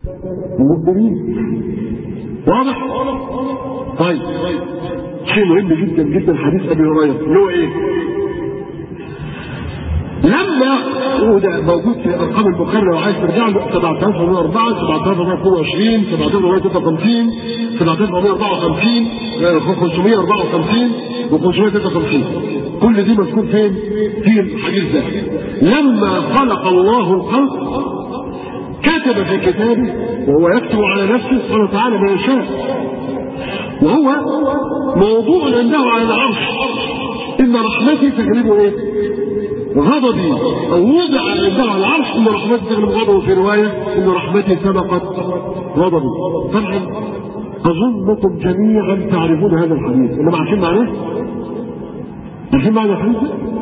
المؤمنين واضح؟ طيب شيء مهم جدا جدا حديث ابي هريره اللي هو ايه؟ لما وده موجود في ارقام البخاري لو عايز ترجع له 7404 7422 7453 7454 554 و 553 كل دي مذكور فين؟ في الحديث ده لما خلق الله الخلق كتب في كتابه وهو يكتب على نفسه سبحانه وتعالى ما يشاء وهو موضوع عنده على العرش ان رحمتي تغلبه ايه؟ غضبي او وضع عنده على العرش ان رحمتي تغلب غضبه في روايه ان رحمتي سبقت غضبي طبعا اظنكم جميعا تعرفون هذا الحديث انما عارفين معناه؟ عارفين معنى الحديث؟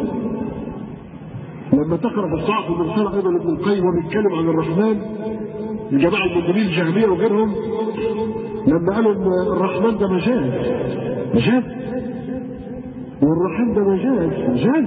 لما تقرا في الصعب المرسله ايضا ابن القيم وبيتكلم عن الرحمن الجماعه المنذرين الجهميه وغيرهم لما قالوا ان الرحمن ده مجاز مجاز والرحيم ده مجاز مجاز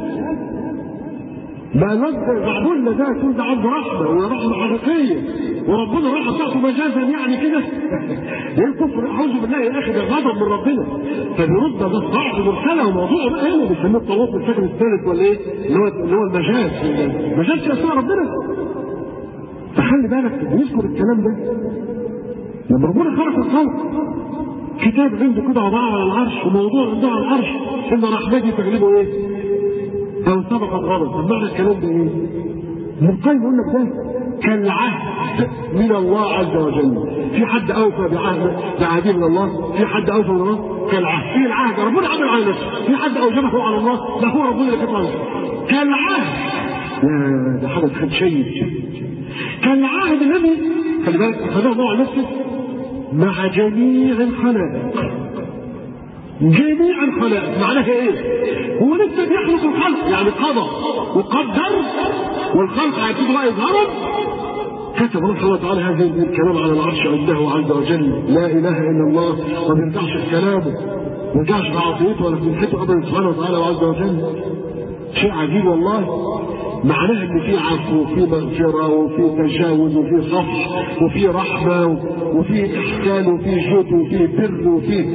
ما معقول ده يكون ده عنده رحمه وهي رحمه حقيقيه وربنا الرحمه بتاعته مجازا يعني كده ايه الكفر اعوذ بالله يا اخي ده غضب من ربنا فبيرد ده ضعف مرسله وموضوع بقى هنا بيسموه الطاغوت في الفكر الثالث ولا ايه؟ اللي هو اللي هو المجاز مجاز في اسماء ربنا فخلي بالك بيذكر الكلام ده لما ربنا خلق الخلق كتاب عنده كده وضعه على العرش وموضوع عنده على العرش ان رحمتي تغلبه ايه؟ او سبقت غضب طب معنى الكلام ده ايه؟ ابن القيم يقول لك ده كالعهد من الله عز وجل في حد اوفى بعهد بعهده من الله في حد اوفى من الله كالعهد في العهد ربنا عمل على نفسه في حد اوجبه على الله ده هو ربنا اللي كتب على نفسه كالعهد يا ده حاجه تخد شيء كالعهد الذي خلي بالك اخذه الله على نفسه مع جميع الخلائق جميع الخلائق معناها ايه؟ هو لسه بيخلق الخلق يعني قضى وقدر والخلق هيكون بقى يظهروا كتب الله سبحانه وتعالى هذا الكلام على العرش عنده عز وجل لا اله الا الله ما بيرجعش في كلامه ما بيرجعش في عطيته ولا في منحته ابدا سبحانه وتعالى وعز وجل شيء عجيب والله معناها ان في عفو وفي مغفره وفي تجاوز وفي صفح وفي رحمه وفي احسان وفي جود وفي بر وفي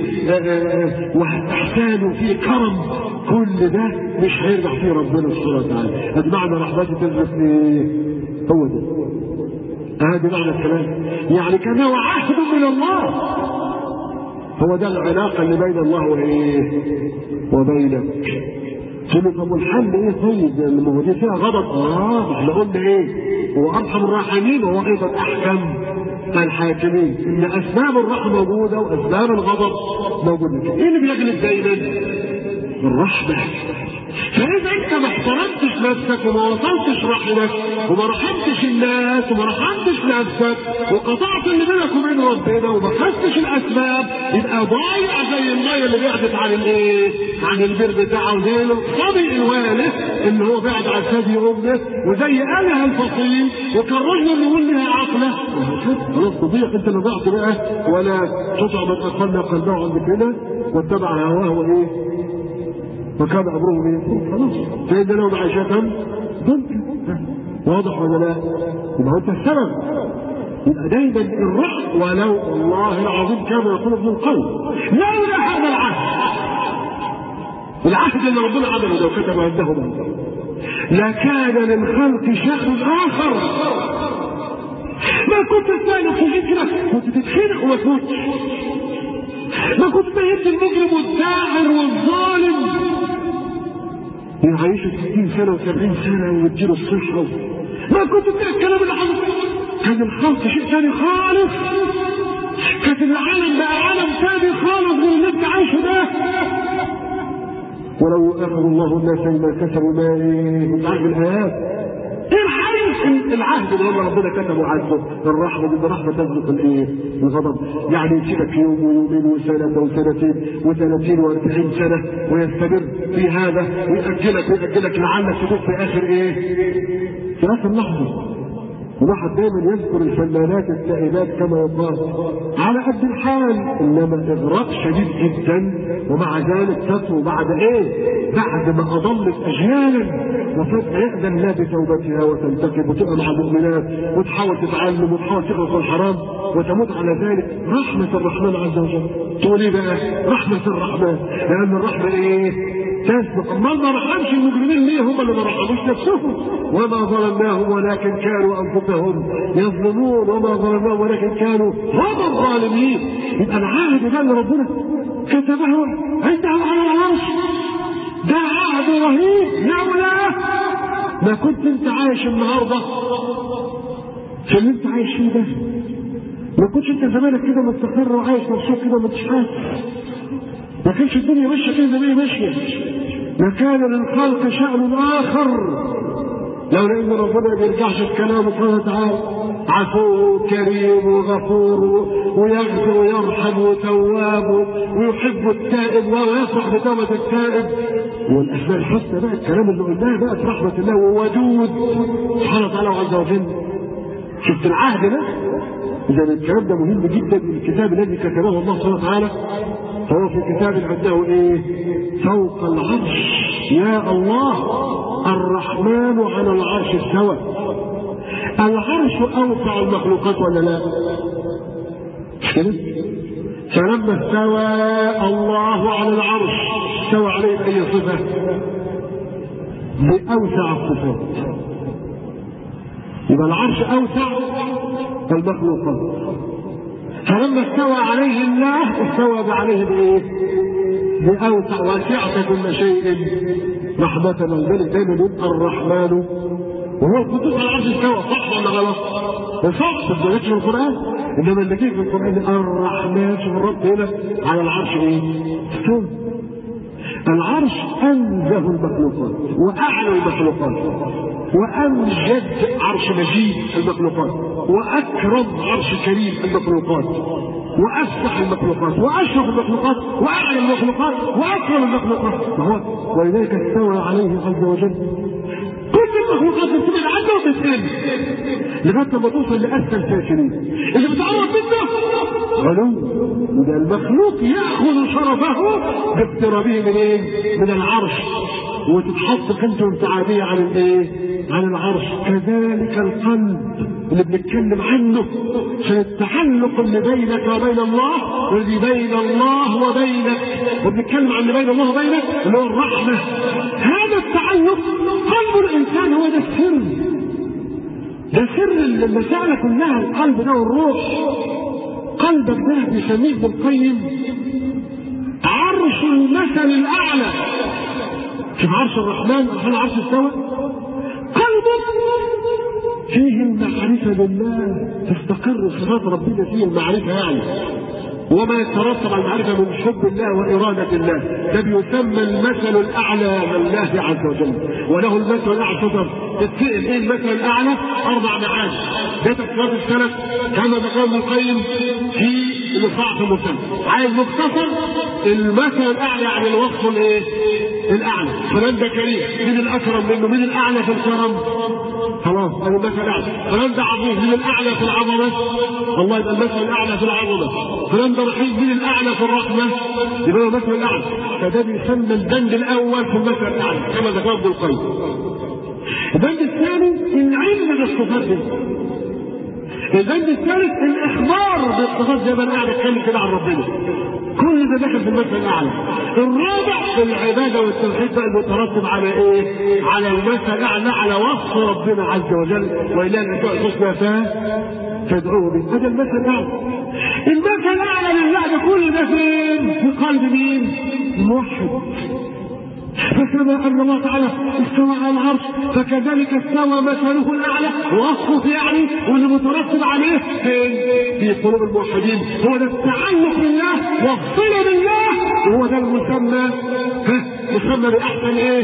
احسان وفي كرم كل ده مش هيرجع فيه ربنا سبحانه وتعالى ادي معنى رحمته تنزل في هو ده هذا معنى الكلام يعني كان هو عهد من الله هو ده العلاقه اللي بين الله وايه وبينك قلت له طب والحل ايه طيب؟ ما هو دي فيها غضب اه احنا قلنا ايه؟ هو ارحم الراحمين وهو ايضا احكم الحاكمين ان اسباب الرحمه موجوده واسباب الغضب موجوده ايه اللي بيغلب دايما؟ الرحمه فاذا انت ما احترمتش نفسك وما وصلتش رحمك وما رحمتش الناس وما رحمتش نفسك وقطعت اللي بينك وبين ربنا وما خدتش الاسباب يبقى ضايع زي الميه اللي بعدت عن الايه؟ عن البر بتاعه زي الصبي الوالد اللي هو بعد عن ثدي امه وزي اله الفصيل وكان رجل يقول لها عقله خلاص تضيع انت اللي ضعت بقى ولا تطع من اقل قلبه عند كده واتبع هواه وايه؟ وكان امره ايه؟ خلاص فان له معيشه ضنكا واضح ولا لا؟ يبقى انت السبب يبقى دايما الرحم ولو والله العظيم كما يقول ابن القيم لولا هذا العهد العهد اللي ربنا عمله لو كتب عندهم لكان للخلق شأن آخر ما كنت تسالك في هجرة كنت تتخنق وما تموتش ما كنت تهد المجرم والساحر والظالم يعيشوا 60 سنة و70 سنة ويديله الصحة ما كنت تلاقي الكلام اللي حصل كان الخلق شيء ثاني خالص كانت العالم بقى عالم ثاني خالص غير اللي انت عايشه ده ولو يؤاخذ الله الناس بما كسبوا ما انت عارف الايات ايه الحي العهد اللي هو ربنا كتبه عهده الرحمه دي الرحمه تسبق الايه؟ الغضب يعني يسيبك يوم ويومين وسنه وسنتين وثلاثين واربعين سنه ويستمر في هذا ويأجلك ويأجلك لعلك تدوق في اخر ايه؟ في اخر لحظه الواحد دايما يذكر الفنانات التائبات كما يقال على قد الحال انما اغراق شديد جدا ومع ذلك تترو بعد ايه؟ بعد ما اضلت اجيالا وفجأة يأذن الله بتوبتها وتنتكب وتبقى مع المؤمنات وتحاول تتعلم وتحاول تخلص من الحرام وتموت على ذلك رحمة الرحمن عز وجل تقول ايه بقى؟ رحمة الرحمن لأن الرحمة ايه؟ تسبق ما ما رحمش المجرمين ليه هم اللي ما رحموش نفسهم وما ظلمناهم ولكن كانوا أنفسهم يظلمون وما ظلمناهم ولكن كانوا هم الظالمين يبقى العهد ده اللي ربنا كتبه عنده على العرش ده عهد رهيب لولا ما كنت انت عايش النهارده في اللي انت عايش فيه ده ما كنتش انت زمانك كده مستقر وعايش مبسوط كده مش حاسس ما كانش الدنيا ماشيه كده زي ما هي ماشيه ما كان للخلق شأن آخر لولا ان ربنا ما بيرجعش في كلامه سبحانه وتعالى عفو كريم وغفور ويغفر ويرحم وتواب ويحب التائب ويفرح بتوبة التائب والاسماء الحسنى بقى الكلام اللي قلناه بقى في رحمة الله وودود سبحانه وتعالى عز وجل شفت العهد ده اذا الكلام ده مهم جدا من الكتاب الذي كتبه الله سبحانه وتعالى فهو في كتاب عنده ايه فوق العرش يا الله الرحمن على العرش استوى العرش اوسع المخلوقات ولا لا مش كده فلما استوى الله على العرش استوى عليه اي صفه باوسع الصفات يبقى العرش اوسع المخلوقات فلما استوى عليه الله استوى عليه بايه؟ باوسع وسعت كل شيء رحمة ولذلك دايما يبقى الرحمن وهو القدوس على العرش استوى صح ولا غلط؟ صح ما في القرآن انما اللي جه في القرآن الرحمن شوف الرب هنا على العرش ايه؟ استوى العرش انزه المخلوقات واعلى المخلوقات وامجد عرش مجيد المخلوقات واكرم عرش كريم المخلوقات وافتح المخلوقات واشرف المخلوقات واعلى المخلوقات واكرم المخلوقات فهو ولذلك استوى عليه عز وجل كل المخلوقات بتبعد عنه وبتقل لغايه لما توصل لاسفل ساكنين اللي بتعرض منه علو وده المخلوق ياخذ شرفه باقترابه من ايه؟ من العرش وتتحط قيمته انتعابيه عن الايه؟ عن العرش كذلك القلب اللي بنتكلم عنه عشان التعلق اللي بينك وبين الله والذي بين الله وبينك وبنتكلم عن اللي بين الله وبينك اللي هو الرحمه هذا التعلق قلب الانسان هو ده السر ده سر المسألة كلها القلب ده والروح قلبك ده بيسميه ابن القيم عرش المثل الأعلى شوف عرش الرحمن عشان عرش استوى قلبك فيه المعرفة بالله تستقر صفات ربنا فيه المعرفة يعني وما يترتب على المعرفة من حب الله وإرادة الله ده بيسمى المثل الأعلى لله عز وجل وله المثل الأعلى تقدر تتسأل إيه المثل الأعلى أربع معاني ده تفسيرات السلف كما ذكر ابن القيم في الإصحاح في المسلم عايز مختصر المثل الأعلى يعني الوصف الإيه؟ الأعلى فلان ده كريم مين الأكرم منه مين الأعلى في الكرم خلاص هذا المثل الأعلى فلان ده عظيم مين الأعلى في العظمة والله يبقى المثل الأعلى في العظمة فلان ده رحيم مين الأعلى في الرحمة يبقى هو المثل الأعلى فده بيسمى البند الأول في المثل الأعلى كما ذكر ابن القيم البند الثاني العلم بالصفات دي البند الثالث الاخبار بالصفات زي ما انا قاعد اتكلم كده عن ربنا كل ده داخل في المثل الاعلى الرابع العباده والتوحيد بقى المترتب على ايه؟ على المثل الاعلى على وصف ربنا عز وجل والى الاسماء الحسنى فادعوه به هذا المثل الاعلى المثل الاعلى لله ده كل ده فين؟ في قلب مين؟ موحد فكما ان الله تعالى استوى على العرش فكذلك استوى مثله الاعلى وصفه يعني واللي مترتب عليه فين؟ في قلوب الموحدين هو ده التعلق بالله والصله بالله وهو ده المسمى مسمى باحسن ايه؟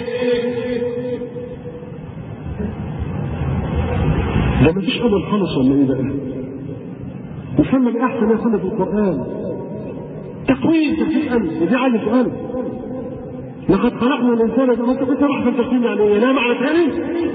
ده مفيش امل خالص ولا ايه بقى؟ مسمى باحسن ما كنا في القران تقويم تسال ودي عايز سؤال لقد خلقنا الانسان اذا انت كنت راح في التقسيم يعني ايه؟ لا معنى ثاني؟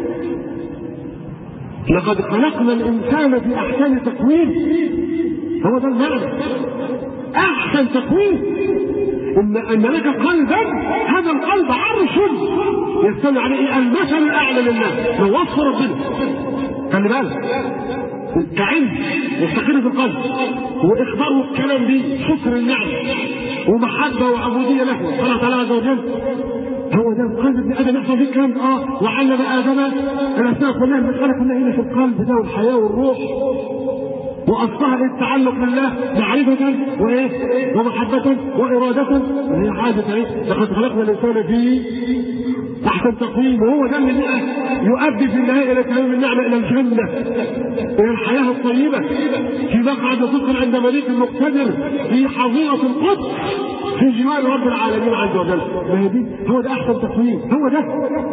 لقد خلقنا الانسان في احسن تقويم هو ده المعنى احسن تقويم ان ان لك قلبا هذا القلب عرش يستمع عليه المثل الاعلى لله لو وصف ربنا خلي بالك كعلم يستقر في القلب واخبار والكلام دي شكر النعمه ومحبه وعبوديه له قال تعالى عز وجل هو ده القلب ابن ادم يحصل فيه الكلام ده اه وعلم ادم الاسماء كلها المساله كلها هنا في القلب ده والحياه والروح واصلها التعلق بالله معرفة وايه؟ ومحبة وإرادة وهي حاجة ايه؟ لقد خلقنا الإنسان في أحسن تقويم وهو ده اللي بقى يؤدي في النهاية إلى تمام النعمة إلى الجنة إلى الحياة الطيبة في مقعد صدق عند مليك مقتدر في حظيرة القدس في جوار رب العالمين عز وجل ما هي دي هو ده احسن تقويم هو ده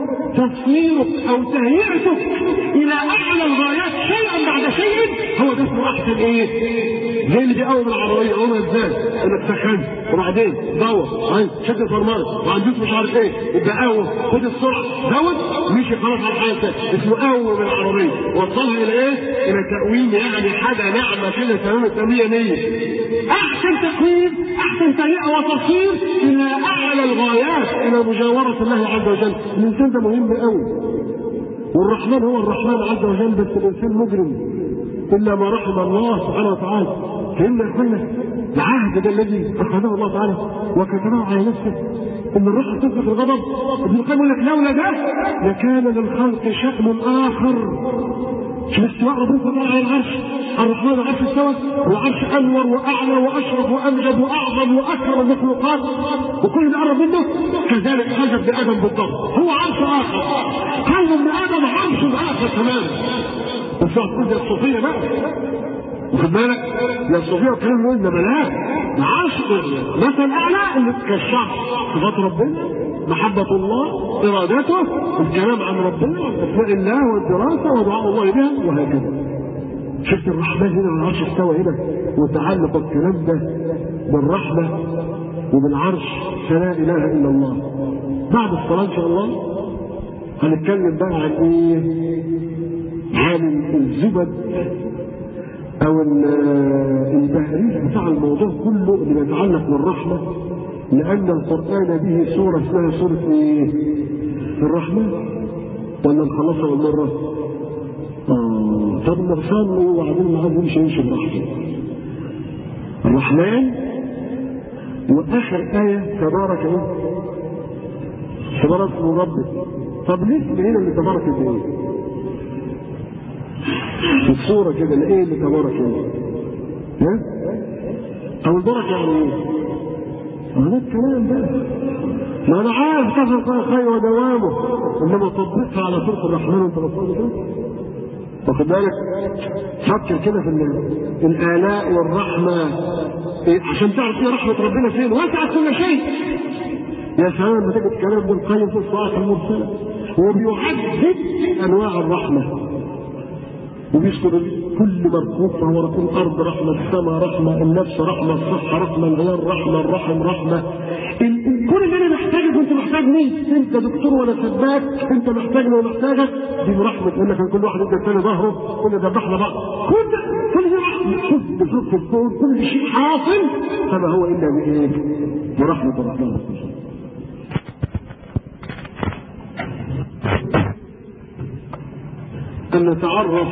تصويرك او تهيئتك الى اعلى الغايات شيئا بعد شيء هو ده اسمه احسن ايه زي اللي بيقوم العربيه يقومها ازاي انك سخنت وبعدين دور هاي شد الفرمله وعندوش مش عارف ايه يبقى قوم خد السرعه زود مشي خلاص على الحاله اسمه قوم العربيه وصلها الى ايه؟ الى تقويم يعني حاجه نعمه كده تمام التمية نيه احسن تقويم احسن تهيئه وتصوير الى اعلى الغايات الى مجاوره الله عز وجل الانسان ده مهم قوي والرحمن هو الرحمن عز وجل بس الانسان مجرم الا ما رحم الله سبحانه وتعالى فإن اخوانا العهد ده الذي اخذه الله تعالى وكتبه على نفسه ان الروح تطلق الغضب ابن القيم يقول لك لولا ده لكان للخلق شأن اخر في استواء ربنا تعالى على العرش الرحمن العرش استوى والعرش انور واعلى واشرف وامجد واعظم واكرم المخلوقات وكل اللي قرب منه كذلك حاجه ابن ادم بالضبط هو عرش اخر قلب ابن ادم عرش اخر تماما بس تقول يا الصوفيه بقى واخد بالك يا الصوفيه والكلام ده انما لا عرش مثل اعلى اللي كالشعب صفات ربنا محبة الله إرادته الكلام عن ربنا أسماء الله والدراسة ودعاء الله بها وهكذا شفت الرحمن هنا على العرش استوى هنا وتعلق الكلام ده بالرحمة وبالعرش فلا إله إلا الله بعد الصلاة إن شاء الله هنتكلم بقى عن إيه؟ عن الزبد أو التهريج بتاع الموضوع كله اللي يتعلق بالرحمة لأن القرآن به سورة اسمها سورة إيه؟ الرحمن ولا نخلصها بالمرة؟ آه طب نغفل وبعدين معاه يمشي يمشي بالرحمن. الرحمن وآخر آية تبارك إيه؟ تبارك اسم ربك. طب ليه اسم هنا اللي تبارك إيه؟ في الصورة كده الإيه اللي تبارك إيه؟ ها؟ أو البركة يعني إيه؟ هذا الكلام ده ما انا عارف كثرة الخير ودوامه انما طبقها على سوره الرحمن وانت بتصلي كده واخد بالك فكر كده في الالاء والرحمه إيه عشان تعرف ايه رحمه ربنا فين وسعت كل شيء يا سلام لما تجد كلام ابن القيم في الصلاه المرسله وبيعدد انواع الرحمه وبيذكر كل مركوب فهو ركوب الارض رحمه السماء رحمه النفس رحمه الصحه رحمه العيال رحمه الرحم رحمه كل اللي انا محتاجه كنت محتاجني انت دكتور ولا سباك انت محتاجني ولا محتاجك دي رحمه يقول لك كل واحد ادى الثاني ظهره كنا ذبحنا بعض كل كل دي رحمه شوف بشوف الكون كل شيء حاصل فما هو الا بايه؟ برحمه الرحمن أن نتعرف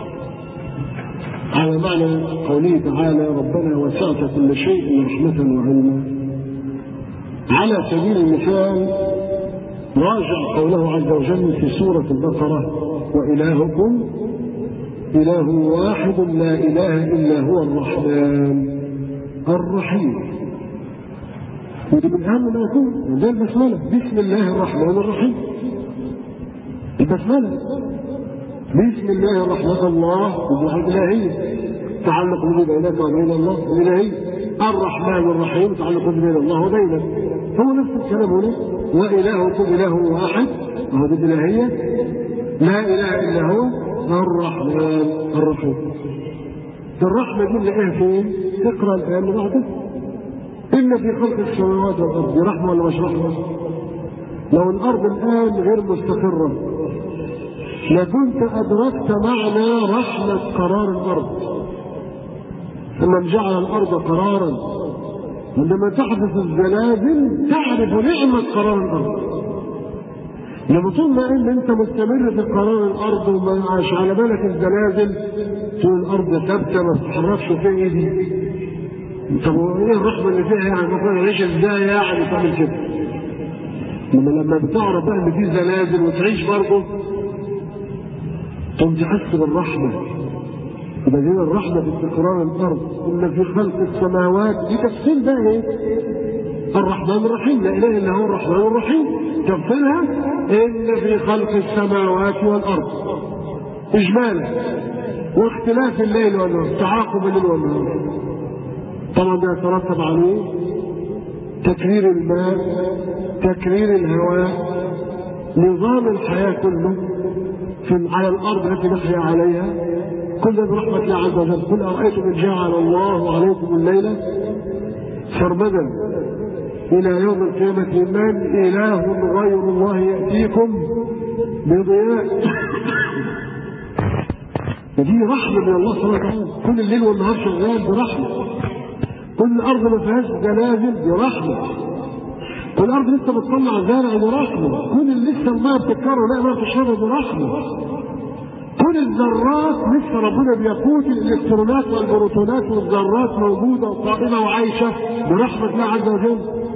على معنى قوله تعالى ربنا وسعت كل شيء رحمة وعلما على سبيل المثال راجع قوله عز وجل في سورة البقرة وإلهكم إله واحد لا إله إلا هو الرحمن الرحيم ودي من أهم ما يكون زي البسملة بسم الله الرحمن الرحيم البسملة بسم الله الرحمن الله وجوه الإلهية تعلق به بينك وبين الله الإلهية الرحمن الرحيم تعلق به بين الله وبينك هو نفس الكلام هنا وإلهكم إله واحد وهو دي الإلهية لا إله إلا هو الرحمن الرحيم الرحمة دي نلاقيها فين؟ اقرأ الآية اللي بعدها إن في خلق السماوات والأرض دي رحمة ولا مش رحمة؟ لو الأرض الآن غير مستقرة لكنت أدركت معنى رحمة قرار الأرض فمن جعل الأرض قرارا عندما تحدث الزلازل تعرف نعمة قرار الأرض لما طول ما ان انت مستمر في قرار الارض وما عاش على بالك الزلازل تقول الارض ثابته ما بتتحركش في ايدي طب ايه الرحمه اللي فيها يعني المفروض اعيش ازاي يعني تعمل كده لما لما بتعرف بقى ان في زلازل وتعيش برضه تقوم تحس بالرحمه يبقى دي الرحمه في استقرار الارض ان في خلق السماوات دي تفصيل بقى ايه الرحمن الرحيم لا اله الا هو الرحمن الرحيم تفصيلها ان في خلق السماوات والارض اجمالا واختلاف الليل والنهار تعاقب الليل والنهار طبعا ده يترتب عليه تكرير الماء تكرير الهواء نظام الحياة كله في على الأرض التي نحيا عليها كل برحمة الله عز وجل قل أرأيتم إن جعل الله عليكم الليل سرمدا إلى يوم القيامة من إله غير الله يأتيكم بضياء دي رحمة من الله سبحانه وتعالى كل الليل والنهار شغال برحمة كل الأرض ما فيهاش زلازل برحمة كل الأرض لسه بتطلع زرع برحمة كل اللي لسه الماء بتتكرر لا ما بتشربها برحمة كل الذرات لسه ربنا بيقود الالكترونات والبروتونات والذرات موجودة وقائمة وعايشة برحمة الله عز وجل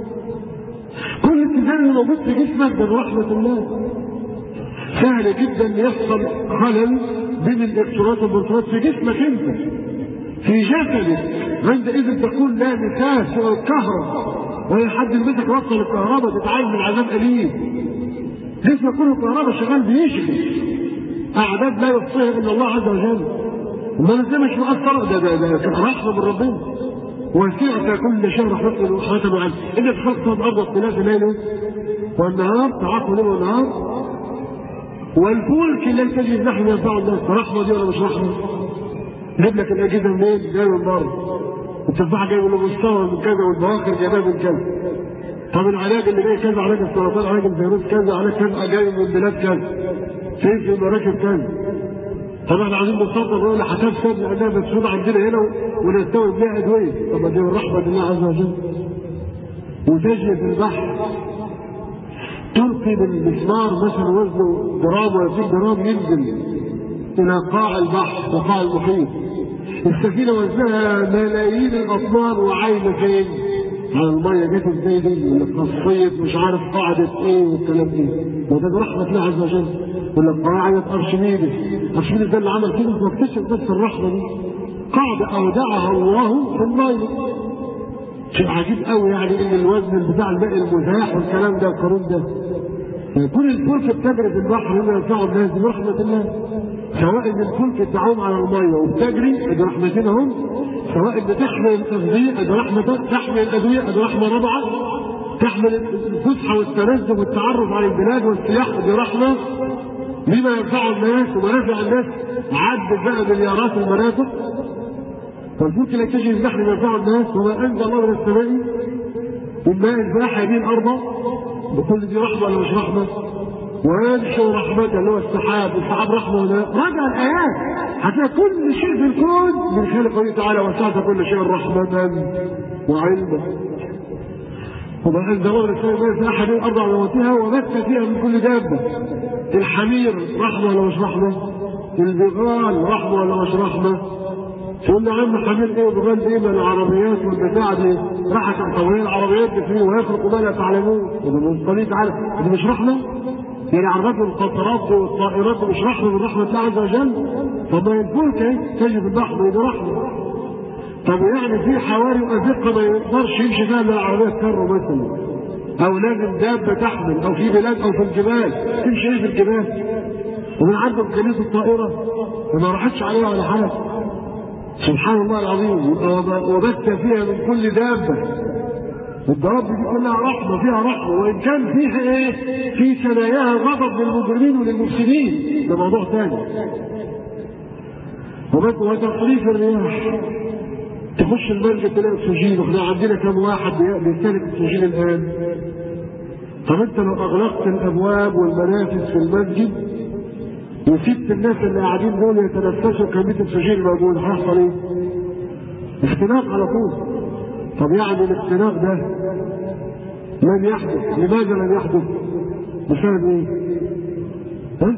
كل التزام اللي موجود في جسمك ده برحمة الله سهل جدا يحصل خلل بين الالكترونات والبروتونات في جسمك انت في جسدك عندئذ تكون لا نفاس ولا الكهرباء ولا حد يلبسك وصل الكهرباء تتعامل من عذاب اليم جسمك كله كهرباء شغال بيشغل اعداد لا يحصيها الا الله عز وجل امال ازاي مش مؤثر ده ده ده رحمه من ربنا وسعت كل شيء رحمته ورحمته وعلم ان في خلق الارض واختلاف الليل والنهار تعاقب الليل والنهار والفلك الذي تجري نحن ينفع الناس رحمه دي ولا مش رحمه؟ جيب لك الاجهزه منين؟ جايه من بره التفاحه جايه من المستوى من كذا والبواخر جايبها من كذا طب العلاج اللي جاي كذا علاج السرطان علاج الفيروس كذا علاج كذا جاي من بلاد كذا فين في المراكب كذا طب احنا عايزين نصدر نقول حساب سد لانها مسؤول عندنا هنا ونستورد بيها ادويه طب دي من رحمه الله عز وجل وتجري في البحر تلقي بالمسمار مثلا وزنه جرام ولا 2 جرام ينزل الى قاع البحر وقاع المحيط السفينه وزنها ملايين الاطنان وعايمه فين؟ على الميه جت ازاي دي والقصيت مش عارف قاعده ايه والكلام ده وده برحمه الله عز وجل ولا قاعده ارشميدس ارشميدس ده اللي عمل كده واكتشف بس الرحمه دي قاعده اودعها الله في الميه شيء عجيب قوي يعني ان الوزن بتاع الماء المزاح والكلام ده القانون ده كل الفلك بتجري في البحر هنا ينفعوا الناس برحمه الله سواء ان الفلك تعوم على الميه وبتجري ادي رحمتين اهم سواء ان تحمل التغذيه ادي رحمه تحمل الادويه ادي رحمه رابعه تحمل الفسحه والتنزه والتعرف على البلاد والسياح ادي رحمه بما ينفع الناس ومنافع الناس عد بقى مليارات المنافع فالفلك لا تجري البحر ينفع الناس وما انزل الله من السماء من ماء الباحة به الارض بكل دي رحمه ولا مش رحمه؟ وينشر رحمته اللي هو السحاب السحاب رحمه ولا راجع الايات هتلاقي كل شيء في الكون من خلق الله تعالى وسعت كل شيء رحمه وعلما وما انزل الله من السماء في احد الارض على موتها وبث فيها من كل دابه الحمير رحمه ولا مش رحمه؟ البغال رحمه ولا مش رحمه؟ تقول له يا عم حمير ايه وبغال ايه من العربيات والبتاع دي راحت الطويل العربيات فيه ويخلق ما لا تعلمون وده من قليل تعالى دي مش رحمه؟ يعني عربات القطارات والطائرات مش رحمه من رحمه الله عز وجل طب ما الفلك اهي تجي في البحر دي رحمه طب يعني في حواري وازقه ما يقدرش يمشي فيها الا العربيه الكر مثلا او لازم دابه تحمل او في بلاد او في الجبال تمشي ايه في الجبال ومن عنده امكانيه الطائره وما راحتش عليها ولا حاجه سبحان الله العظيم وبث فيها من كل دابه الضرب دي كلها رحمة فيها رحمة وإن كان فيها إيه؟ في ثناياها غضب للمجرمين وللمفسدين ده موضوع ثاني. وتصريف الرياح تخش المسجد تلاقي أكسجين واحنا عندنا كم واحد بيستهلك أكسجين الآن؟ طب أنت لو أغلقت الأبواب والمنافذ في المسجد وسبت الناس اللي قاعدين دول يتنفسوا كمية الأكسجين الموجود هيحصل إيه؟ اختناق على طول طب يعني الاختلاف ده لم يحدث لماذا لم يحدث بسبب ايه ها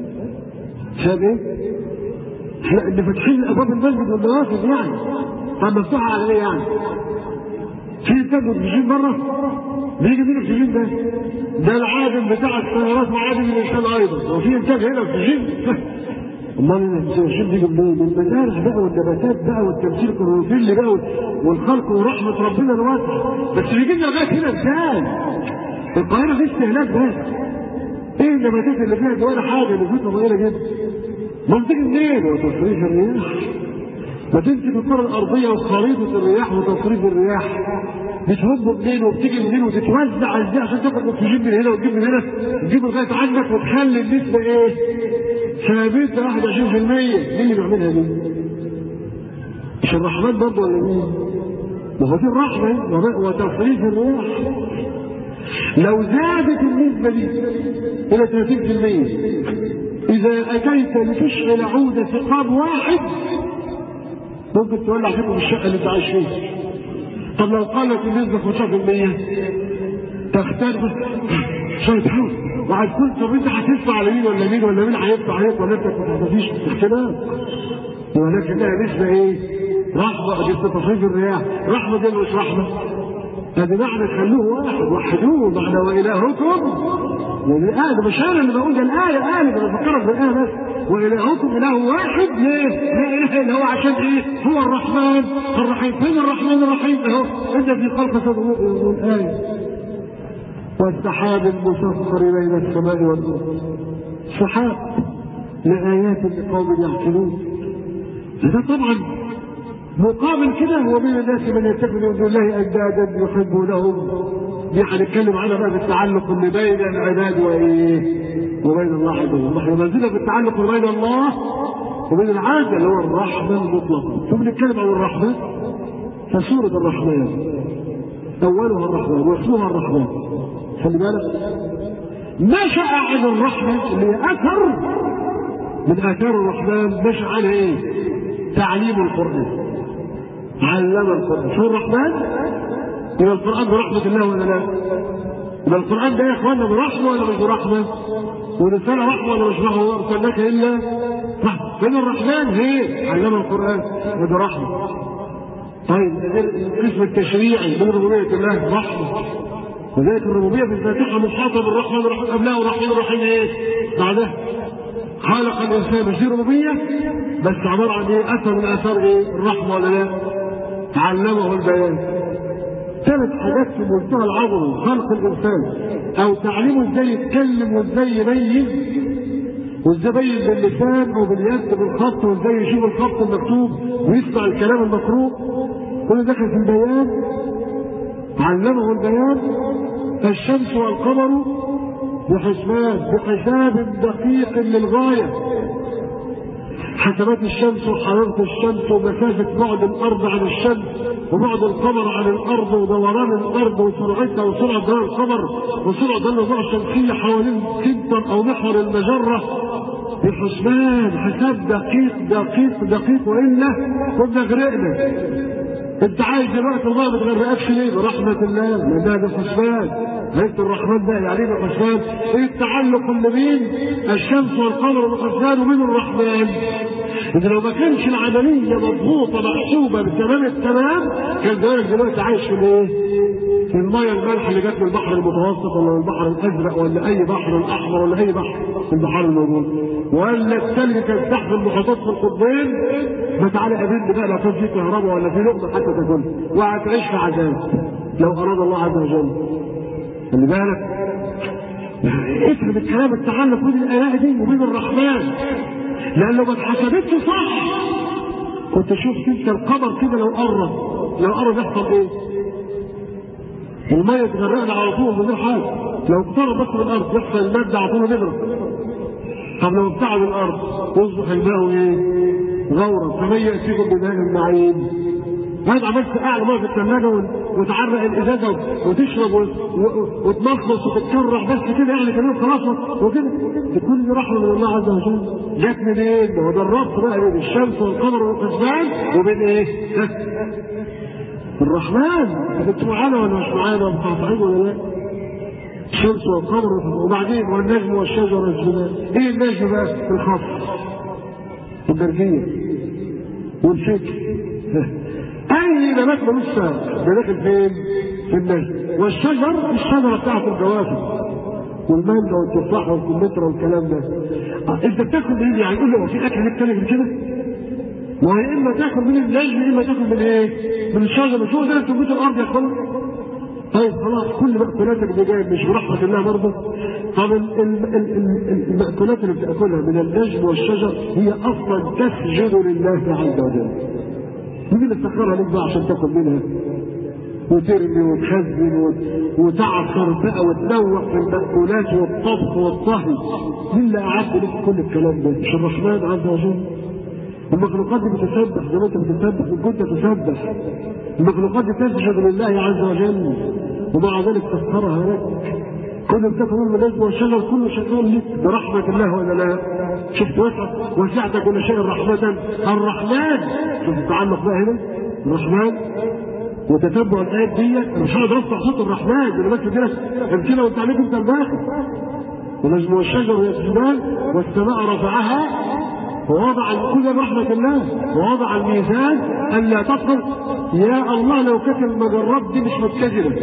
بسبب ايه احنا اللي فاتحين ابواب المسجد والنوافذ يعني طب مفتوحه على ايه يعني في انتاج اكسجين بره بيجي مين الاكسجين ده ده العادم بتاع السيارات وعادم الانسان ايضا وفي انتاج هنا اكسجين امال الاكسجين بيجي منين؟ من المزارع بقى والنباتات بقى والتمثيل الكلوروفيل بقى والخلق ورحمه ربنا الواسعه بس بيجي لنا لغايه هنا ازاي؟ القاهره في استهلاك بس ايه النباتات اللي فيها دي ولا حاجه نسبتها صغيره جدا منطق منين؟ وتصريف الرياح ما تمسك الكره الارضيه وخريطه الرياح وتصريف الرياح بتهب منين وبتيجي منين وتتوزع ازاي عشان تاخد اكسجين من هنا وتجيب من هنا تجيب لغايه عندك وتخلي النسبه ايه؟ ثابته 21% مين اللي بيعملها دي؟ مش الرحمن برضه ولا مين؟ ما هو دي الرحمه وتصريف الرياح لو زادت النسبه دي الى 30% اذا اتيت لتشغل عود ثقاب واحد ممكن تولع فيكم الشقه اللي انت عايش فيها طب لو قلت النسبه 15% تختار شويه حول وهتكون طب انت هتدفع على مين ولا مين ولا مين هيدفع عليك ولا انت ما فيش اختلاف ولكن لها نسبه ايه؟ رحمه دي تصريف الرياح رحمه دي مش رحمه هذا معنى خلوه واحد وحدوه معنى والهكم والآية مش أنا اللي بقول ده الآية آية أنا بفكرك بالآية بس وإلهكم إله واحد ليه؟ لا إله إلا هو عشان إيه؟ هو الرحمن الرحيم فين الرحمن الرحيم أهو إن في خلق والآية والسحاب المسخر بين السماء والأرض سحاب لآيات لقوم يعقلون ده طبعا مقابل كده هو من الناس من يتخذ من دون الله اندادا يحبونهم دي هنتكلم عنها بقى بالتعلق اللي بين العباد وايه؟ وبين الله عز وجل، احنا منزلنا بالتعلق اللي بين الله وبين العبد اللي هو الرحمه المطلقه، ثم نتكلم عن الرحمه فسوره الرحمن اولها الرحمن واسمها الرحمن خلي بالك نشأ عن الرحمه اللي هي اثر من اثار الرحمن نشأ عنها ايه؟ تعليم القرآن علم القرآن شو الرحمن؟ يبقى القرآن برحمة الله ولا لا؟ يبقى القرآن ده يا إخواننا برحمة ولا مش برحمة؟ ورسالة رحمة ولا مش رحمة؟ وما أرسلناك إلا رحمة فين الرحمن؟ هي علم القرآن وده رحمة طيب الاسم التشريعي من ربوبية الله رحمة وذلك الربوبية في الفاتحة محاطة بالرحمن الرحيم قبلها والرحمن الرحيم إيه؟ بعدها خلق الانسان مش دي ربوبيه بس عباره عن ايه؟ اثر من اثار ايه؟ الرحمه ولا لا؟ علمه البيان. ثلاث حاجات في منتهى العظمه خلق الانسان او تعليمه ازاي يتكلم وازاي يبين وازاي يبين باللسان او باليد بالخط وازاي يشوف الخط المكتوب ويسمع الكلام المقروء كل ده في البيان علمه البيان الشمس والقمر بحسبان بحساب دقيق للغاية حسبات الشمس وحرارة الشمس ومسافة بعد الأرض عن الشمس وبعد القمر عن الأرض ودوران الأرض وسرعتها وسرعة دوران القمر وسرعة دوران الضوء الشمسية حوالين سنتر أو محور المجرة بحسبان حساب دقيق دقيق دقيق وإلا كنا غرقنا انت عايز دلوقتي الله ما تغرقكش ليه برحمة الله لأنها ده حسبان بيت الرحمن ده يعني ايه الحسبان؟ ايه التعلق اللي بين الشمس والقمر والحسبان وبين الرحمن؟ إذا لو ما كانش العملية مضبوطة محسوبة بتمام التمام كان زمانك دلوقتي عايش في الايه؟ في المية المالحة اللي جت من البحر المتوسط ولا من البحر الأزرق ولا أي بحر الأحمر ولا أي بحر من البحار الموجود ولا الثلج كان تحت المحيطات في القطبين ما تعالى قابلني بقى لا كان في كهرباء ولا في لقمة حتى تاكلها وهتعيش في عذاب لو أراد الله عز وجل خلي بالك افهم الكلام التعلق بين الايات دي وبين الرحمن لان لو ما اتحسبتش صح كنت شفت انت القمر كده لو قرب لو قرب يحصل ايه؟ الميه تغرقنا على طول من غير حاجه لو اقترب بس من الارض يحصل الماده على طول نغرق طب لو ابتعد الارض يصبح الماء ايه؟ غورا فمن ياتيكم بماء معين هذا عملت اعلى ميه في الثلاجه وتعرق الازازه وتشرب وتمخص وتتكرع بس كده يعني كمان خلاص وكده بكل رحمه من الله عز وجل جت منين؟ هو ده الربط بقى بين الشمس والقمر والحسبان وبين ايه؟ الرحمن انتوا معانا ولا مش معانا مقاطعين ولا لا؟ الشمس والقمر وبعدين والنجم والشجر والجبال ايه النجم بقى؟ الخط البرجية والفكر اي نبات ملوش ساق ده داخل فين؟ في النجم والشجر الشجره بتاعت الجوافه والمانجا والتفاح والكمثرى والكلام ده آه، انت بتاكل من يعني قول لي هو في اكل ليك تاني من كده؟ ما هو يا اما تاكل من النجم يا اما تاكل من ايه؟ من الشجره مش هو ده اللي في بيت الارض يا اخوانا؟ طيب خلاص كل مأكولاتك دي جايه مش برحمة الله برضه طب ال- ال- ال- ال- المأكولات اللي بتاكلها من النجم والشجر هي اصلا تسجد لله عز وجل مين اللي سخرها لك بقى عشان تاكل منها؟ وترمي وتخزن وت- وتعصر بقى وتنوع في المأكولات والطبخ والطهي مين اللي أعد لك كل الكلام ده؟ مش الرحمن عز وجل المخلوقات دي بتسبح زي ما انت بتسبح ان كنت تسبح المخلوقات دي تسجد لله عز وجل ومع ذلك تسخرها لك كل بتاكل من النجم والشجر كله شغال لك برحمة الله ولا لا؟ شفت وسع وسعت كل شيء رحمة الرحمن شوف التعلق بقى هنا الرحمن وتتبع الايات دي انا مش هقدر افتح صوت الرحمن انا بس كده امثله وانت عليك انت الباقي ونجم والشجر يسجدان والسماء رفعها ووضع كل برحمة الله ووضع الميزان ألا تطهر يا الله لو كانت المجرات دي مش متزنة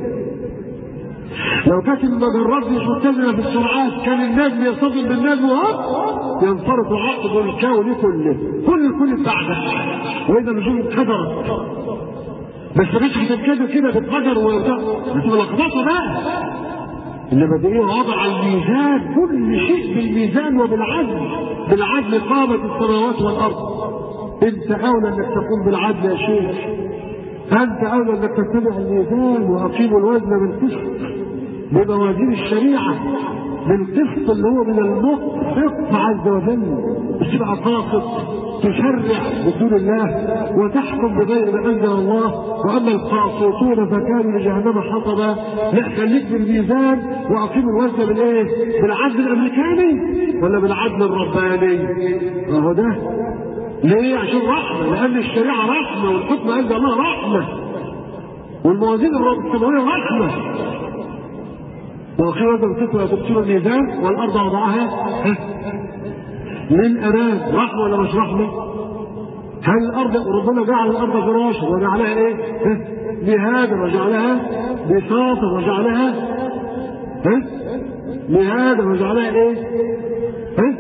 لو كانت المجرات دي مش متزنة في السرعات كان النجم يصطدم بالنجم وهوب ينفرط عقد الكون كله كل الكل بعده وإذا النجوم انحدرت بس مش هتتكلم كده تتفجر وبتاع بتبقى لخبطه بقى انما ده ايه وضع الميزان كل شيء بالميزان وبالعدل بالعدل قامت السماوات والارض انت اولى انك تقوم بالعدل يا شيخ انت اولى انك تتبع الميزان واقيموا الوزن بالقسط بموازين الشريعه بالقسط اللي هو من المقسط عز وجل مش تبقى قاسط تشرع بدون الله وتحكم بغير ما انزل الله واما القاسطون فكانوا لجهنم حطبا لا خليك بالميزان واقيم الوزن بالايه؟ بالعدل الامريكاني ولا بالعدل الرباني؟ اهو ده ليه؟ عشان رحمه لان الشريعه رحمه والحكم عند الله رحمه والموازين السماويه رحمه واخيرا وزن القسط تبصر الميزان والارض وضعها للأمان رحمة ولا مش رحمة؟ هل الأرض ربنا جعل الأرض فراشا وجعلها إيه؟ مهادا وجعلها بساطا وجعلها ها؟ مهادا وجعلها إيه؟ ها؟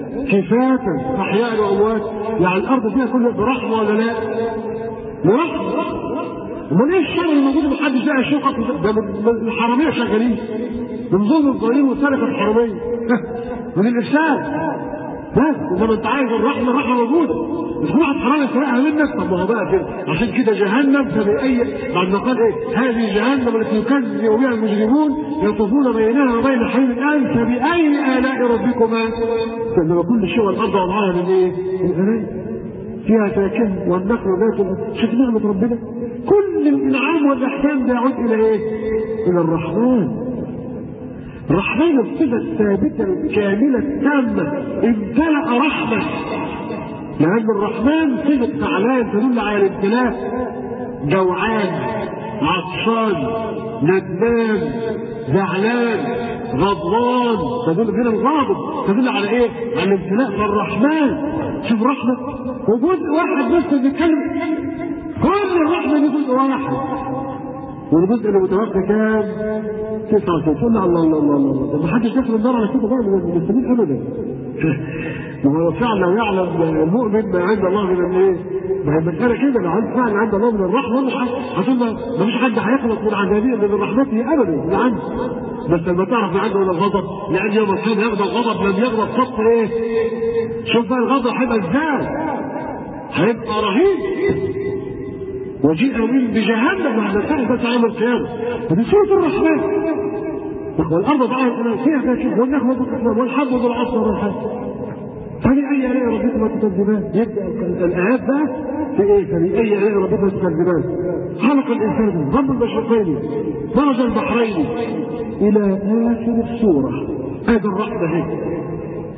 كفاتا أحياء وأموات يعني الأرض فيها كل برحمة ولا لا؟ برحمة امال ايه الشر اللي موجود محدش لاقي شقق ده من الحراميه شغالين من ظلم الظالمين وسرقه الحراميه من الافساد بس انما انت عايز الرحمه الرحمه موجوده مش واحد حرام يسرقها منك طب ما هو بقى كده عشان كده جهنم فبأي بعد ما قال ايه هذه جهنم التي يكذب بها المجرمون يطوفون بينها وبين حي الان فبأي آلاء ربكما فانما كل شيء والارض وضعها من ايه؟ من آلاء فيها ساكن والنخل ذات شوف نعمة ربنا كل الانعام والاحسان ده يعود الى ايه؟ الى الرحمن الرحمن الصفة الثابتة الكاملة التامة امتلأ رحمة لأن الرحمن صفة فعلان تدل على الامتلاء جوعان عطشان ندمان زعلان غضبان تدل غير الغاضب تدل على ايه؟ على الامتلاء فالرحمن شوف رحمة وجزء واحد بس بيتكلم كل الرحمة دي جزء واحد والجزء اللي متوفى كام؟ 99 تقول الله الله الله الله ما حدش يدخل النار على كده بقى من المسلمين ابدا ما هو فعلا يعلم المؤمن ما عند الله من الايه؟ ما هي المسألة كده لو عند فعلا عند الله من الرحمة مش عشان ما فيش حد هيخلص من عذابية من رحمته ابدا من عنده بس لما تعرف عنده من الغضب لأن يوم القيامة يغضب غضب لم يغضب قط ايه؟ شوف بقى الغضب هيبقى ازاي؟ هيبقى رهيب وجيء من بجهنم بعد ثلاثة أيام القيامة هذه سورة الرحمن والأرض ضعها فيها فاكهة والنخل بالأكمام والحب بالعصر والحب فبأي آلاء ربكما تكذبان يبدأ الآيات بقى في إيه؟ فبأي آلاء ربكما تكذبان خلق الإنسان رب المشرقين مرج البحرين إلى آخر السورة هذا الرحمة هي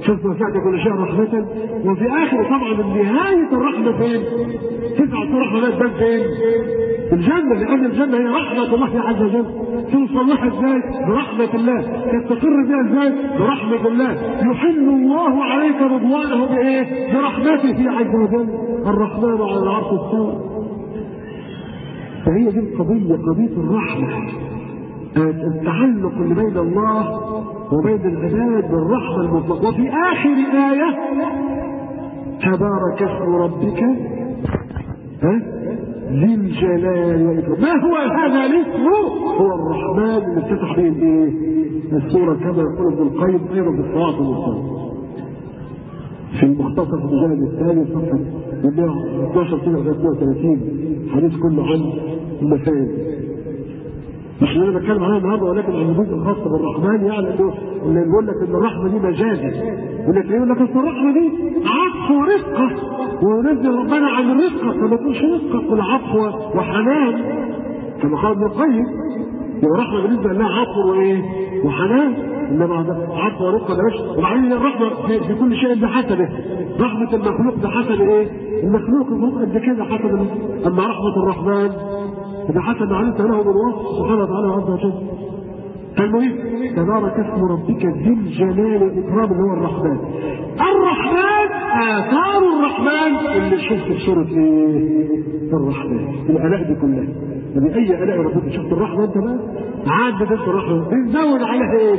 شفت وسعت كل شيء رحمة وفي آخر طبعا نهاية الرحمة فين؟ تسعة رحمات بل فين؟ في الجنة لأن الجنة هي رحمة الله عز وجل توصل لها ازاي؟ برحمة الله تستقر بها ازاي؟ برحمة الله يحل الله عليك رضوانه بإيه؟ برحمته عز وجل الرحمن على العرش استوى فهي دي القضية قضية الرحمة التعلق اللي بين الله وبين العباد بالرحمة المطلقة وفي آخر آية تبارك اسم ربك ها ذي الجلال والإكرام ما هو هذا الاسم هو الرحمن اللي افتتح به الايه السورة كما يقول ابن القيم أيضا بالصراط المستقيم في المختصر في المجلد الثاني صفحة 12 32 حديث كله عن المسائل مش اللي انا بتكلم عنها النهارده ولكن عن الجزء الخاص بالرحمن يعني انه اللي بيقول لك ان الرحمه دي مجازي يقول لك يقول لك اصل الرحمه دي عطف ورقه ونزل ربنا عن الرقه فما تقولش رقه قل عطف وحنان كما قال ابن القيم يبقى الرحمه بالنسبه لها عطف وايه؟ وحنان انما عطف ورقه بلاش وبعدين الرحمه في, في كل شيء بحسبه رحمه المخلوق بحسب ايه؟ المخلوق المخلوق قد كده حسب اما رحمه الرحمن فبحسب ما علمت له بالوصف سبحانه وتعالى عز وجل فالمهم تبارك اسم ربك ذي الجلال والاكرام اللي هو الرحمن الرحمن اثار الرحمن اللي شفت في سوره ايه؟ الرحمن الالاء دي كلها يعني اي الاء ربنا شفت الرحمه انت بقى عدد انت الرحمه بنزود عليها ايه؟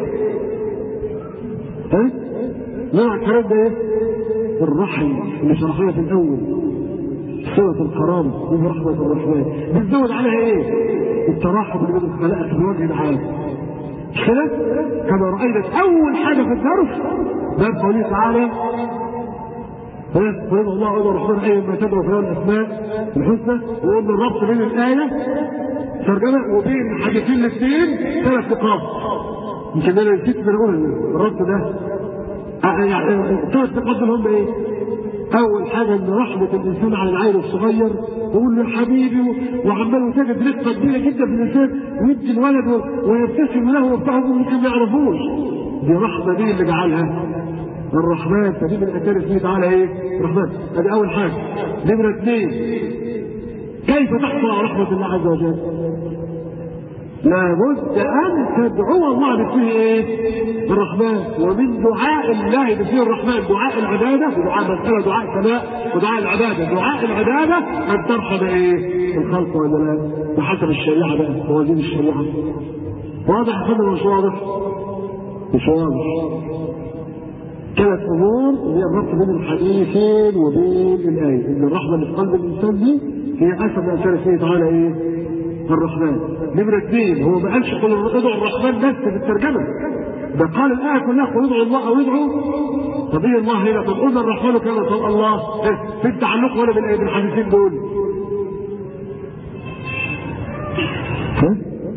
ها؟ نوع الكلام ده ايه؟ الرحم اللي شرحناه في الاول صلة القرابة من رحمة الرحمن بتزود عليها ايه؟ التراحم اللي بين الخلائق في الوجه العام مش كده؟ كما رأينا أول حاجة في الدرس باب قوله تعالى قل الله عز الرحمن أي ما تدعو فيها الأسماء الحسنى وقلنا الربط بين الآية ترجمة وبين الحديثين الاثنين ثلاث نقاط يمكن أنا نسيت من أقول الربط ده يعني ثلاث نقاط دول هم إيه؟ اول حاجه ان رحمه الانسان على العيل الصغير ويقول له حبيبي وعمال تجد رقه كبيره جدا في الانسان ويدي الولد ويبتسم له وبتاع ممكن ما يعرفوش دي رحمه مين اللي جعلها؟ الرحمن فدي من اثار اسمه تعالى ايه؟ الرحمن ادي اول حاجه نمره اثنين كيف تحصل على رحمه الله عز وجل؟ لابد ان تدعو الله باسمه ايه؟ الرحمن ومن دعاء الله باسمه الرحمن دعاء العباده ودعاء مساله دعاء سماء ودعاء العباده دعاء العباده ان ترحم ايه؟ الخلق ولا لا؟ بحسب الشريعه بقى موازين الشريعه واضح يا فندم مش واضح؟ مش واضح ثلاث امور هي الربط بين الحديثين وبين الايه ان الرحمه اللي في قلب الانسان دي هي اثر من اثار اسمه تعالى ايه؟ الرحمن نمرة اثنين هو ما قالش قل ادعوا الرحمن بس في الترجمة ده قال الآية كلها قل ادعوا الله أو ادعوا طب إيه الله هنا طب قلنا الرحمن كما قال الله في التعلق ولا بالآية بالحديثين دول ها؟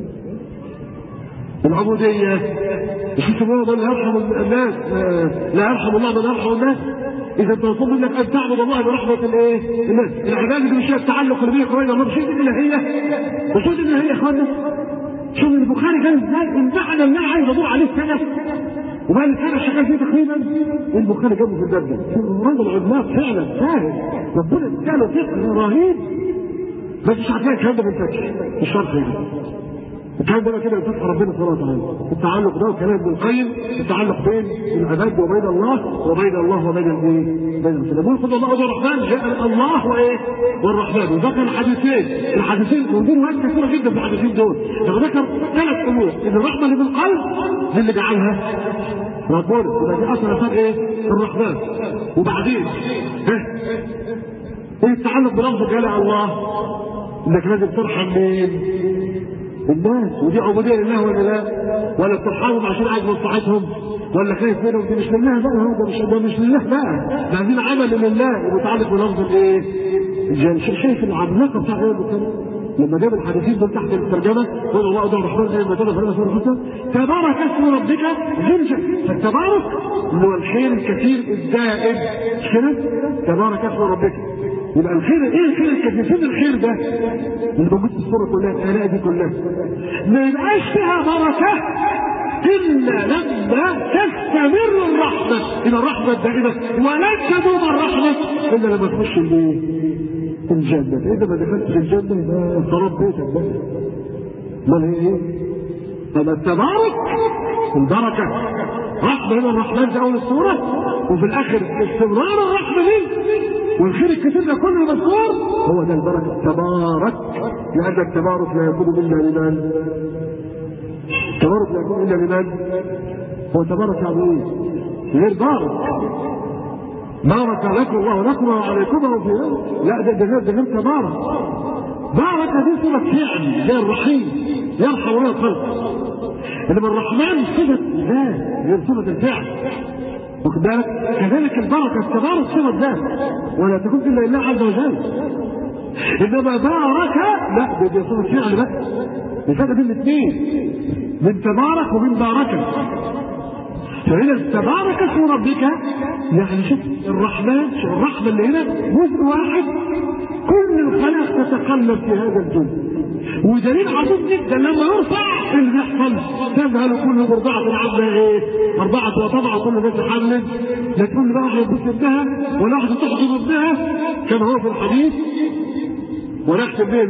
العبودية مش الله من يرحم الناس لا يرحم الله من يرحم الناس اذا تطلب منك ان تعبد الله برحمه الايه؟ الناس العباده دي مش هي التعلق اللي بينك وبين الله مش هي الالهيه مش هي الالهيه يا اخوانا شوف البخاري كان ازاي المعنى اللي انا عايز ادور عليه سنه وبقى السنه شغال فيه تقريبا البخاري جابه في الباب ده راجل عملاق فعلا فاهم ربنا اداله فقه رهيب بس مش هتلاقي الكلام ده منفتح مش شرط يعني الكلام ده كده بفتح ربنا سبحانه وتعالى التعلق ده وكلام ابن القيم التعلق بين العباد وبين الله وبين الله وبين الايه؟ بين الرسول يقول خد الله الرحمن جاء الله وايه؟ والرحمن وذكر الحديثين الحديثين ودي روايات كثيره جدا في الحديثين دول فذكر ثلاث امور ان الرحمه اللي بالقلب دي اللي جعلها ربنا يبقى دي اثر اثار ايه؟ الرحمن وبعدين ها ايه التعلق بلفظ جلال الله انك لازم ترحم مين؟ الناس ودي عبوديه لله ولا لا؟ ولا بترحمهم عشان عايز مصلحتهم ولا خايف منهم دي مش لله بقى هو ده مش ده مش لله بقى ده عايزين عمل لله ومتعلق بلفظ الايه؟ الجن شايف العملاقه بتاع غير لما جاب الحديثين دول تحت الترجمه قال الله ده الرحمن زي ما تقول في سوره الحسنى تبارك اسم ربك ذي فالتبارك اللي هو الخير الكثير الزائد مش كده؟ تبارك اسم ربك يبقى الخير ايه الخير الكثير فين الخير ده اللي موجود في الصوره كلها الالاء دي كلها ما يبقاش فيها بركه الا لما تستمر الرحمه الى الرحمه الدائمه ولن تدوم الرحمه الا لما تخش الايه؟ الجنه اذا ما دخلتش الجنه يبقى خراب بيتك بقى امال هي ايه؟ طب التبارك البركه رحمه هنا الرحمن في اول السوره وفي الاخر استمرار الرحمه دي والخير الكثير ده كله مذكور هو ده البركه تبارك لان التبارك لا يكون الا لمن؟ التبارك لا يكون الا لمن؟ هو تبارك يعني ايه؟ غير بارك بارك لكم الله لكم وعليكم وفي لا ده ده غير ده غير تبارك بارك دي صفه فعل زي الرحيم يرحم ولا الخلق انما الرحمن صفه ذات غير صفه الفعل واخد بالك كذلك البركه التبارك صفه ذات ولا تكون الا لله عز وجل انما بارك لا دي صفه فعل بس الفرق بين الاثنين من تبارك ومن باركه فهنا تبارك اسم ربك يعني شوف الرحمن شوف الرحمه اللي هنا جزء واحد كل الخلائق تتقلب في هذا الجزء ودليل عظيم جدا لما يرفع اللي بيحصل تذهل كل مرضعة عندها ايه؟ مرضعة وطبعا كل الناس حمل لا تقول بقى واحدة تبص ابنها ولا واحدة تحضن ابنها كما هو في الحديث ونختم به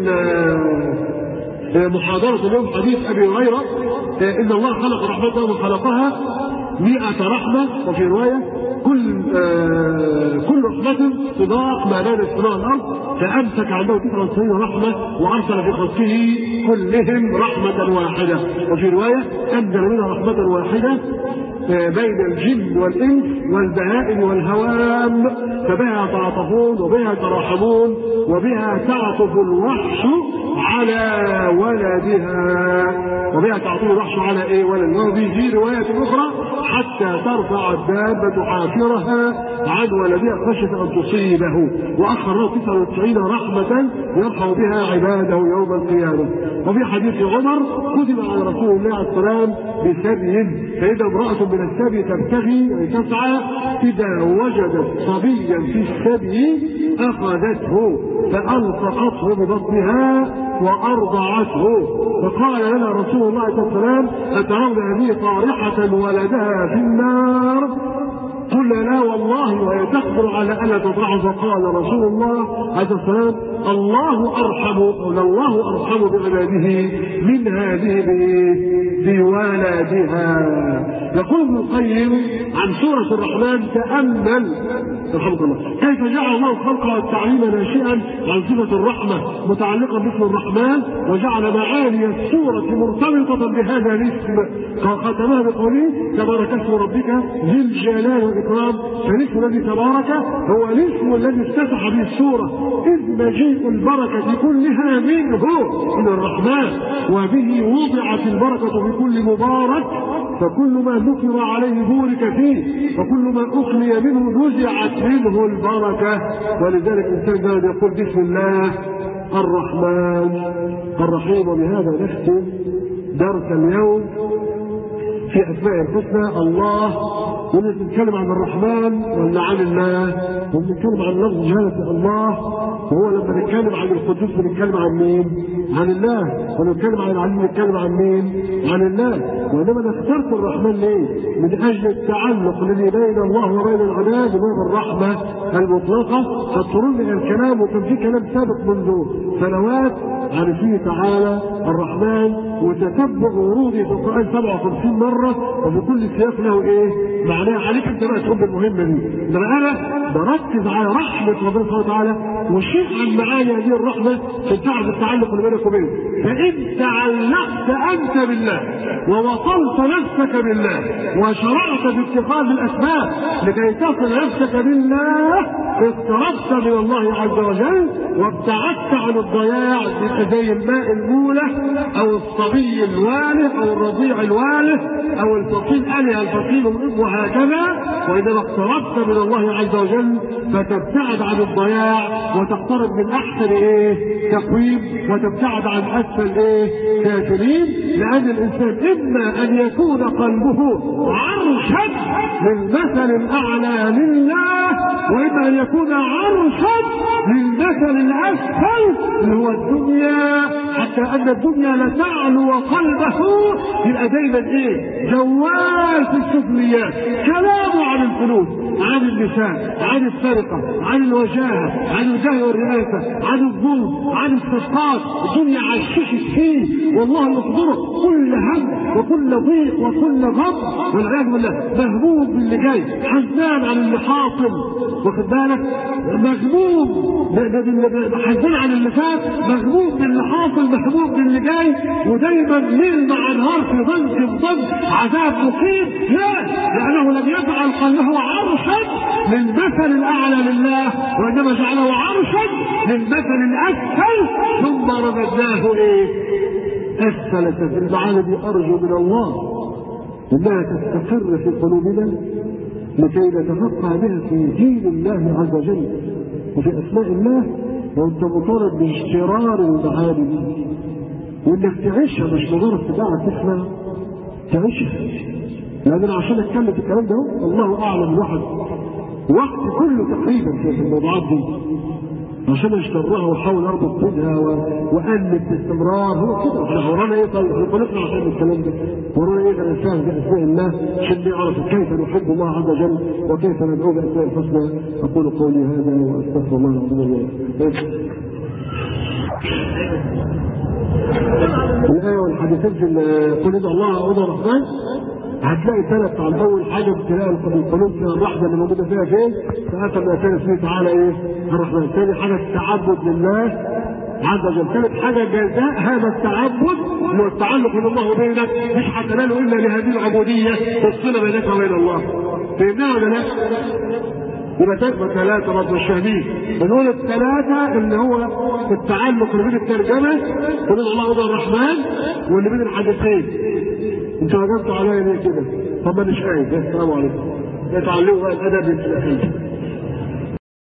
محاضرة اليوم حديث أبي هريرة إن الله خلق رحمته وخلقها مئة رحمة وفي رواية كل آه كل رحمة تضاق ما بين السماء والأرض فأمسك عنده 99 رحمة وأرسل في خلقه كلهم رحمة واحدة وفي رواية أنزل منها رحمة واحدة آه بين الجن والإنس والبهائم والهوام فبها يتعاطفون وبها يتراحمون وبها تعطف الوحش على ولدها وبها تعطف الوحش على ايه ولد وفي في رواية أخرى حتى ترفع الدابة حافرها عن ولدها خشية أن تصيبه وأخر له 99 رحمة يرحم بها عباده يوم القيامة وفي حديث عمر كتب على رسول الله عليه السلام بسبي فإذا امرأة من السبي تبتغي أي تسعى إذا وجدت صبيا في السبي أخذته فألصقته ببطنها وأرضعته فقال لنا رسول الله صلى الله عليه وسلم أترون هذه طارحة ولدها في النار قلنا لا والله وهي تخبر على ألا تطلع فقال رسول الله عليه السلام الله أرحم قول الله أرحم بعباده من هذه بولدها يقول ابن القيم عن سورة الرحمن تأمل رحمك الله كيف جعل الله الخلق والتعليم ناشئا عن صفة الرحمة متعلقا باسم الرحمن وجعل معاني السورة مرتبطة بهذا الاسم ختمها بقوله تبارك اسم ربك ذي الجلال والإكرام فالاسم الذي تبارك هو الاسم الذي افتتح به السورة إذ مجيء البركة كلها منه من الرحمن وبه وضعت البركة في كل مبارك فكل ما ذكر عليه بورك فيه وكل ما أخلي منه نزعت منه البركة ولذلك الإنسان قال يقول بسم الله الرحمن الرحيم وبهذا نختم درس اليوم في أسماء الحسنى الله ونتكلم عن الرحمن ولا عن الله ونتكلم عن لفظ جلالة الله وهو لما نتكلم عن القدوس بنتكلم عن مين؟ عن الله ونتكلم عن العليم بنتكلم عن مين؟ عن الله وانما انا اخترت الرحمن ليه؟ من اجل التعلق الذي بين الله وبين العباد وبين الرحمه المطلقه فاضطروا لي الكلام وكان في كلام سابق منذ سنوات عن فيه تعالى الرحمن وتتبع وروده في القران 57 مره وفي كل سياق له ايه؟ معناه عليك انت بقى تحب المهمه دي انما انا بركز على رحمه ربنا سبحانه وتعالى وشيء عن معاني هذه الرحمه عشان تعرف التعلق اللي بينك وبينه فان تعلقت انت بالله ووصلت نفسك بالله وشرعت في اتخاذ الاسباب لكي تصل نفسك بالله اقتربت من الله عز وجل وابتعدت عن الضياع زي الماء المولح او الصبي الوالد او الرضيع الوالد او الفصيل اله الفصيل وهكذا واذا اقتربت من الله عز وجل فتبتعد عن الضياع وتقترب من احسن ايه تقويم وتبتعد عن اسفل ايه كافرين لان الانسان اما ان يكون قلبه عرشا للمثل الاعلى لله واما ان يكون عرشا للمثل الاسفل اللي هو الدنيا حتى يخشى ان الدنيا لتعلو قلبه يبقى دايما ايه؟ جوال في السفليات كلامه عن الفلوس عن النساء عن السرقه عن الوجاهه عن الجاه والرئاسه عن الظلم عن الصفقات الدنيا عششت فيه والله يصبره كل هم وكل ضيق وكل غم والعياذ بالله مهموم باللي جاي حزان عن اللي حاصل واخد بالك مغموم حزان عن اللي فات مغموم باللي حاصل مهموم باللي جاي ودايما ليل مع نهار في ضنك في ضنك عذاب مقيم لا لانه لم يجعل قلبه عرشا للمثل الاعلى لله وانما جعله عرشا للمثل الاسفل ثم رددناه ايه؟ اسفل سفل المعاني دي ارجو من الله انها تستقر في قلوبنا لكي نتفقه بها في دين الله عز وجل وفي اسماء الله وانت مطالب باشترار المعاني دي وانك تعيشها مش مجرد تقعد تسمع تعيشها لان انا عشان اتكلم في الكلام ده الله اعلم الواحد وقت كله تقريبا في الموضوعات دي عشان اشترها واحاول اربط بينها والف باستمرار هو كده احنا ورانا ايه طيب احنا خلقنا عشان الكلام ده ورانا ايه غير الانسان باسماء الله عشان نعرف كيف نحب الله عز وجل وكيف ندعو باسماء الحسنى اقول قولي هذا واستغفر الله العظيم لي الآية والحديثين في قل ادعوا الله أعوذ الرحمن هتلاقي ثلاث عن أول حاجة ابتلاء القلوب فيها الرحمة اللي موجودة فيها فين؟ فأتى من أسئلة اسمه تعالى إيه؟ الرحمن. ثاني حاجة التعبد لله عز وجل. ثالث حاجة جزاء هذا التعبد هو التعلق من الله وبينك مش هتناله إلا لهذه العبودية والصلة بينك وبين الله. فهمناها ولا لا؟ يبقى تبقى ثلاثة برضه مش فاهمين بنقول الثلاثة اللي هو التعلق اللي بين الترجمة وبين الله وبين الرحمن واللي بين الحديثين انتوا هجمتوا عليا ليه كده؟ طب مانيش فاهم السلام عليكم اتعلموا بقى الادب في